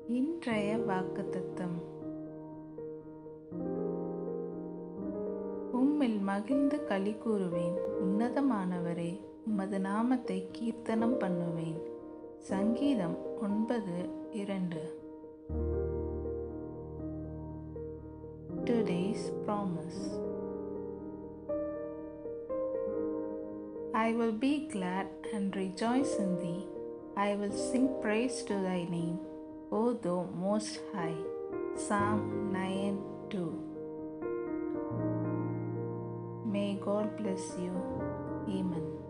இன்றைய வாக்குத்தத்தம் உம்மில் மகிழ்ந்து களி கூறுவேன் உன்னதமானவரே உமது நாமத்தை கீர்த்தனம் பண்ணுவேன் சங்கீதம் ஒன்பது இரண்டு Today's promise I will be glad and rejoice in thee. I will sing praise to thy name, O thou most high. Psalm 9 2. May God bless you. Amen.